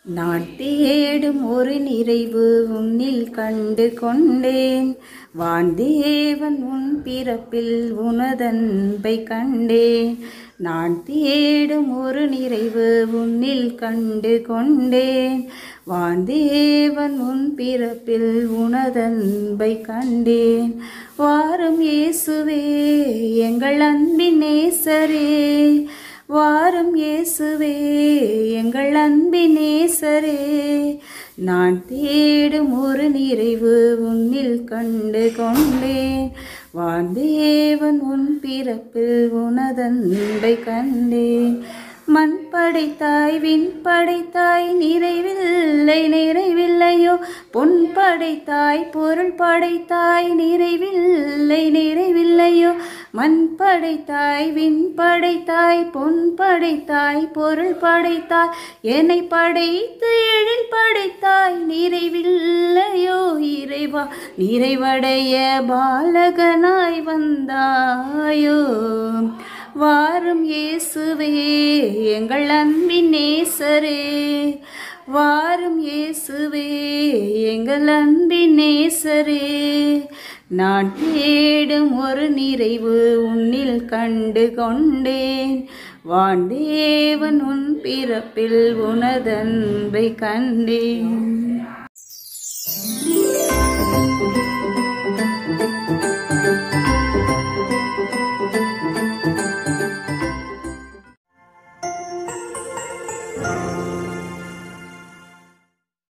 நான் தேடும் ஒரு நிறைவு உன்னில் கண்டு கொண்டேன் வான்தேவன் உன் பிறப்பில் உனதன்பை கண்டேன் நான் தேடும் ஒரு நிறைவு உன்னில் கண்டு கொண்டேன் வான்தேவன் உன் பிறப்பில் உனதன்பை கண்டேன் வாரும் இயேசுவே எங்கள் அன்பின் நேசரே வாரும் இயேசுவே எங்கள் அன்பின் நேசரே நான் தேடும் ஒரு நிறைவு உன்னில் கண்டு கொண்டேன் வான்தேவன் உன் பிறப்பில் உனதன்பை கண்டேன் மண் படைத்தாய் விண் படைத்தாய் நிறைவில்லை நிறைவில்லையோ பொன் படைத்தாய் பொருள் படைத்தாய் நிறைவில்லை நிறைவில்லையோ மண் படைத்தாய் விண் படைத்தாய் பொன் படைத்தாய் பொருள் படைத்தாய் என்னை படைத்து எழில் படைத்தாய் நிறைவில்லையோ இறைவா நிறைவடைய பாலகனாய் வந்தாயோ வாரும் இயேசுவே எங்கள் அன்பின் நேசரே வாரும் இயேசுவே எங்கள் அன்பின் நேசரே நான் தேடும் ஒரு நிறைவு உன்னில் கண்டு கொண்டேன் வாண்டேவன் உன் பிறப்பில் உனதன்பை கண்டேன்